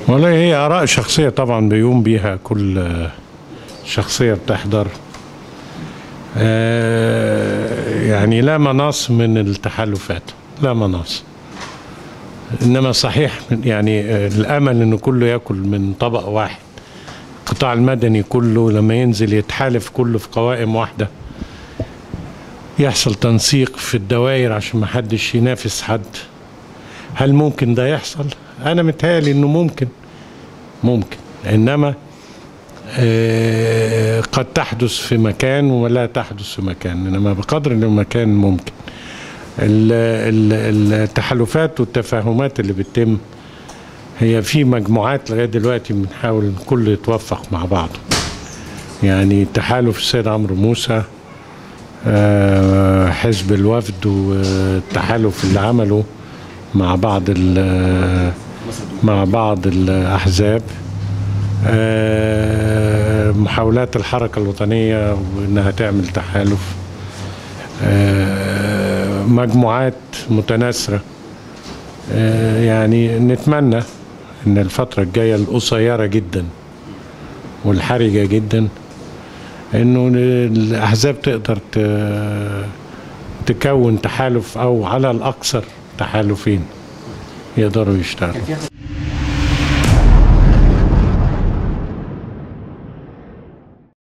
والله هي آراء شخصية طبعا بيقوم بيها كل آه، شخصية بتحضر آه، يعني لا مناص من التحالفات لا مناص إنما صحيح يعني آه، الأمل إنه كله يأكل من طبق واحد القطاع المدني كله لما ينزل يتحالف كله في قوائم واحدة يحصل تنسيق في الدوائر عشان ما حدش ينافس حد هل ممكن ده يحصل؟ أنا متهيألي إنه ممكن ممكن إنما آه، قد تحدث في مكان ولا تحدث في مكان إنما بقدر المكان ممكن ال- ال- التحالفات والتفاهمات اللي بتتم هي في مجموعات لغايه دلوقتي بنحاول الكل يتوفق مع بعضه يعني تحالف السيد عمرو موسى آه، حزب الوفد والتحالف اللي عمله مع بعض ال- مع بعض الاحزاب آه، محاولات الحركه الوطنيه وانها تعمل تحالف آه، مجموعات متناثره آه، يعني نتمنى ان الفتره الجايه القصيره جدا والحرجه جدا انه الاحزاب تقدر ت- تكون تحالف او على الاكثر تحالفين يقدروا يشتغلوا